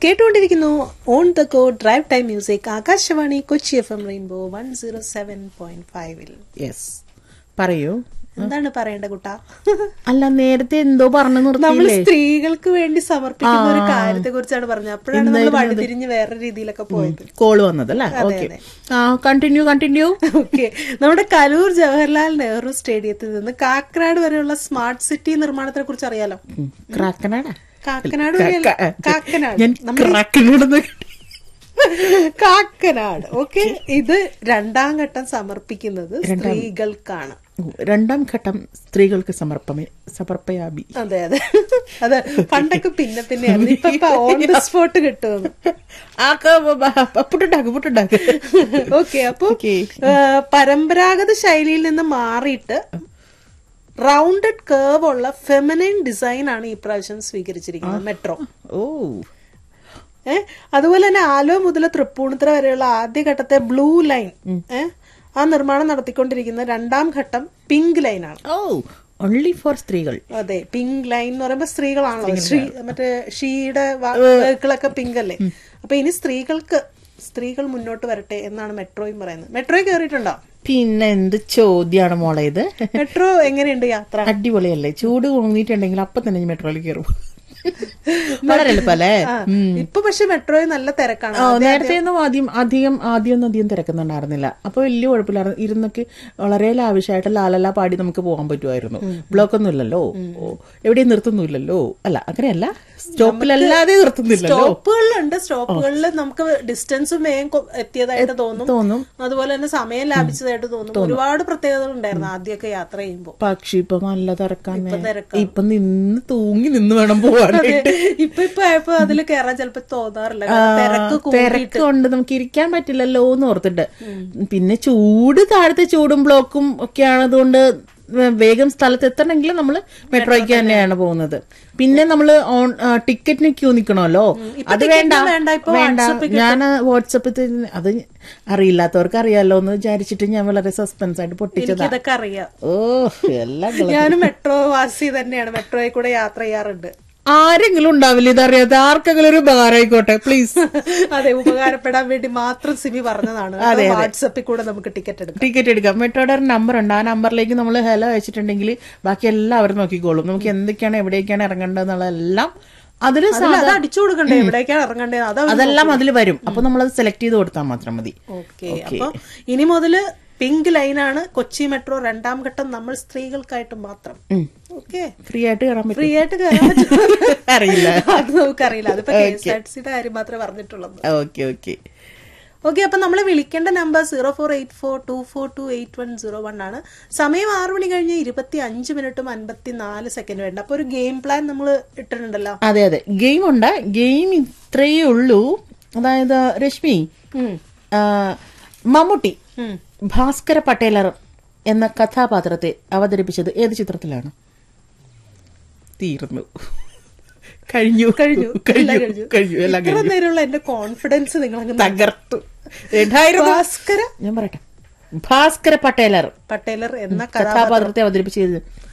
കേട്ടുകൊണ്ടിരിക്കുന്നു on the go drive time music Akashvani Kochi F M rainbow one zero seven point ഫൈവിൽ yes പറയൂ എന്താണ് പറയേണ്ട കുട്ടാ അല്ല നേരത്തെ എന്തോ പറഞ്ഞു നമ്മൾ നിർത്തിയില്ലേ സ്ത്രീകൾക്ക് വേണ്ടി സമർപ്പിക്കുന്ന ഒരു കാര്യത്തെ കുറിച്ചാണ് പറഞ്ഞത് അപ്പോഴാണ് നമ്മൾ വഴിതിരിഞ്ഞ് വേറെ രീതിയിലൊക്കെ പോയത് കോള് വന്നതല്ലേ ഓക്കെ ആ കണ്ടിന്യൂ കണ്ടിന്യൂ ഓക്കെ നമ്മുടെ കലൂർ ജവഹർലാൽ നെഹ്റു സ്റ്റേഡിയത്തിൽ നിന്ന് കാക്കനാട് വരെയുള്ള സ്മാർട്ട് സിറ്റി നിർമ്മാണത്തിനെ കുറിച്ച് അറിയാലോ ക്രാക്കനാടാ കാക്കനാട് വരെയല്ല, കാക്കനാട് ഞാൻ ക്രാക്കനാടെന്ന് കേട്ടു. കാക്കനാട് ഓക്കെ ഇത് രണ്ടാം ഘട്ടം സമർപ്പിക്കുന്നത് സ്ത്രീകൾക്കാണ് രണ്ടാം ഘട്ടം സ്ത്രീകൾക്ക് സമർപ്പമേ സമർപ്പയാബി അതെ അതെ അതെ പണ്ടൊക്കെ പിന്നെ പിന്നെ ഇപ്പൊ ഓൺ ദ സ്പോട്ട് കിട്ടുമെന്ന് പുട്ടുണ്ടാക്ക് പുട്ടുണ്ടാക്ക് ഓക്കെ അപ്പൊ Okay. ഏഹ്, പരമ്പരാഗത ശൈലിയിൽ നിന്ന് മാറിയിട്ട് റൗണ്ടഡ് കേർവ് ഉള്ള ഫെമിനൈൻ ഡിസൈൻ ആണ് ഈ പ്രാവശ്യം സ്വീകരിച്ചിരിക്കുന്നത് മെട്രോ ഓ ഏഹ് അതുപോലെ തന്നെ ആലോ മുതൽ തൃപ്പൂണിത്തുറ വരെയുള്ള ആദ്യഘട്ടത്തെ ബ്ലൂ ലൈൻ ഏഹ് ആ നിർമ്മാണം നടത്തിക്കൊണ്ടിരിക്കുന്ന രണ്ടാം ഘട്ടം പിങ്ക് ലൈൻ ആണ് ഓ ഓൺലി ഫോർ സ്ത്രീകൾ അതെ പിങ്ക് ലൈൻ എന്ന് പറയുമ്പോ സ്ത്രീകളാണല്ലോ ശ്രീ മറ്റേ ഷീയുടെ വാക്കുകളൊക്കെ പിങ്ക് അല്ലേ അപ്പൊ ഇനി സ്ത്രീകൾക്ക് സ്ത്രീകൾ മുന്നോട്ട് വരട്ടെ എന്നാണ് മെട്രോയും പറയുന്നത് മെട്രോയിൽ കയറിയിട്ടുണ്ടോ പിന്നെ എന്ത് ചോദ്യാണ് മോളെ ഇത് മെട്രോ എങ്ങനെയുണ്ട് യാത്ര അടിപൊളിയല്ലേ ചൂട് കൊങ്ങിയിട്ടുണ്ടെങ്കിൽ അപ്പൊ തന്നെ ഞാൻ മെട്രോയിൽ കയറും വളരെ എളുപ്പല്ലേ ആ, ഇപ്പൊ പക്ഷെ മെട്രോയിൽ നല്ല തിരക്കാണ് ഓ നേരത്തെ ഒന്നും ആദ്യം അധികം ആദ്യമൊന്നും അധികം തിരക്കുന്നുണ്ടായിരുന്നില്ല അപ്പൊ വലിയ കുഴപ്പമില്ലായിരുന്നു ഇരുന്നൊക്കെ വളരെ ലാവിഷായിട്ട് ലാലല പാടി നമുക്ക് പോകാൻ പറ്റുമായിരുന്നു ബ്ലോക്ക് ഒന്നും ഇല്ലല്ലോ ഓ എവിടെയും നിർത്തുന്നില്ലല്ലോ അല്ല അങ്ങനെയല്ല സ്റ്റോപ്പിലല്ലാതെ നിർത്തുന്നില്ലല്ലോ സ്റ്റോപ്പുകളിലുണ്ട് സ്റ്റോപ്പുകളിൽ നമുക്ക് ഡിസ്റ്റൻസും വേഗം കൊ- എത്തിയതായിട്ട് തോന്നും തോന്നും അതുപോലെ തന്നെ സമയം ലാഭിച്ചതായിട്ട് തോന്നും ഒരുപാട് പ്രത്യേകതകൾ ഉണ്ടായിരുന്നു ആദ്യമൊക്കെ യാത്ര ചെയ്യുമ്പോൾ പക്ഷെ ഇപ്പൊ നല്ല തിരക്കാണ് തിരക്കാണ്. ഇപ്പൊ നിന്ന് തൂങ്ങി നിന്ന് വേണം പോവാനായിട്ട് ഇപ്പൊ ഇപ്പൊ ആയപ്പോ അതിൽ കയറാൻ ചിലപ്പോ തോന്നാറില്ല കാരണം തിരക്ക് കൂടി തിരക്ക് കൊണ്ട് നമുക്ക് ഇരിക്കാൻ പറ്റില്ലല്ലോ എന്ന് ഓർത്തിട്ട് പിന്നെ ചൂട് താഴത്തെ ചൂടും ബ്ലോക്കും ഒക്കെ ആണതുകൊണ്ട് വേഗം സ്ഥലത്ത് എത്തണമെങ്കിൽ നമ്മൾ മെട്രോയ്ക്ക് തന്നെയാണ് പോകുന്നത് പിന്നെ നമ്മൾ ഓൺ ടിക്കറ്റിന് ക്യൂ നിക്കണമല്ലോ അത് വേണ്ട ടിക്കറ്റ് വേണ്ട, ഇപ്പൊ വേണ്ട വാട്സാപ്പിൽ ഞാൻ വാട്സപ്പിൽ അത് അറിയില്ലാത്തവർക്ക് അറിയാലോ എന്ന് വിചാരിച്ചിട്ട് ഞാൻ വളരെ സസ്പെൻസ് ആയിട്ട് പൊട്ടിച്ചതാ ഇതൊക്കെ അറിയാം ഓ എല്ലാം കള- ഞാനും മെട്രോ വാസി തന്നെയാണ് മെട്രോയിൽ കൂടെ യാത്ര ചെയ്യാറുണ്ട് ആരെങ്കിലും ഉണ്ടാവില്ല ഇതറിയാത്ത ആർക്കെങ്കിലും ഒരു ഉപകാരമായിക്കോട്ടെ പ്ലീസ് അതെ ഉപകാരപ്പെടാൻ വേണ്ടി മാത്രം സിമി പറഞ്ഞതാണ് വാട്സപ്പിൽ കൂടെ നമുക്ക് ടിക്കറ്റ് എടുക്കാം ടിക്കറ്റ് എടുക്കാം മെട്രോയുടെ ഒരു നമ്പർ ഉണ്ട് ആ നമ്പറിലേക്ക് നമ്മൾ ഹലോ അയച്ചിട്ടുണ്ടെങ്കിൽ ബാക്കി എല്ലാം അവർ നോക്കിക്കോളും നമുക്ക് എന്തൊക്കെയാണ് എവിടേക്കാണ് ഇറങ്ങേണ്ടതെന്നുള്ളതെല്ലാം അതിൽ അതിൽ അത് അടിച്ചു കൊടുക്കണ്ടേ എവിടേക്കാണ് ഇറങ്ങണ്ടേ അതാ അതെല്ലാം അതിൽ വരും അപ്പൊ നമ്മളത് സെലക്ട് ചെയ്ത് കൊടുത്താൽ മാത്രം മതി ഓക്കെ അപ്പൊ ഇനി മുതല് പിങ്ക് ലൈനാണ് കൊച്ചി മെട്രോ രണ്ടാം ഘട്ടം നമ്മൾ സ്ത്രീകൾക്കായിട്ട് മാത്രം ഓക്കെ ഫ്രീ ആയിട്ട് കയറാൻ പറ്റും ഫ്രീ ആയിട്ട് കയറാൻ പറ്റുമോ? അറിയില്ല അത് നമുക്കറിയില്ല അതിപ്പോ കെ എസ് ആർ ടി സിയുടെ കാര്യം മാത്രമേ പറഞ്ഞിട്ടുള്ളത് ഓക്കെ ഓക്കെ ഓക്കെ അപ്പൊ നമ്മൾ വിളിക്കേണ്ട number zero four eight four two four two eight one zero one ആണ് സമയം ആറു മണി കഴിഞ്ഞ് ഇരുപത്തി അഞ്ച് മിനിറ്റും അൻപത്തി നാല് സെക്കൻഡ് വേണ്ട അപ്പൊ ഒരു ഗെയിം പ്ലാൻ നമ്മൾ ഇട്ടിട്ടുണ്ടല്ലോ അതെ അതെ ഗെയിം ഉണ്ട് ഗെയിം ഇത്രയേ ഉള്ളൂ അതായത് രശ്മി ഉം. ആ, മമ്മൂട്ടി ഉം. ഭാസ്കര പട്ടേലർ എന്ന കഥാപാത്രത്തെ അവതരിപ്പിച്ചത് ഏത് ചിത്രത്തിലാണ് തീർന്നു കഴിഞ്ഞു കഴിഞ്ഞു എല്ലാം കഴിഞ്ഞു കഴിഞ്ഞു എല്ലാം ഇത്ര കഴിഞ്ഞു നേരമുള്ള എന്റെ കോൺഫിഡൻസ് നിങ്ങൾ അങ്ങ് തകർത്തു രണ്ടായിരം ഭാസ്കര ഞാൻ പറയട്ടെ ഭാസ്കര പട്ടേലർ പട്ടേലർ എന്ന കഥ കഥാപാത്രത്തെ അവതരിപ്പിച്ചത്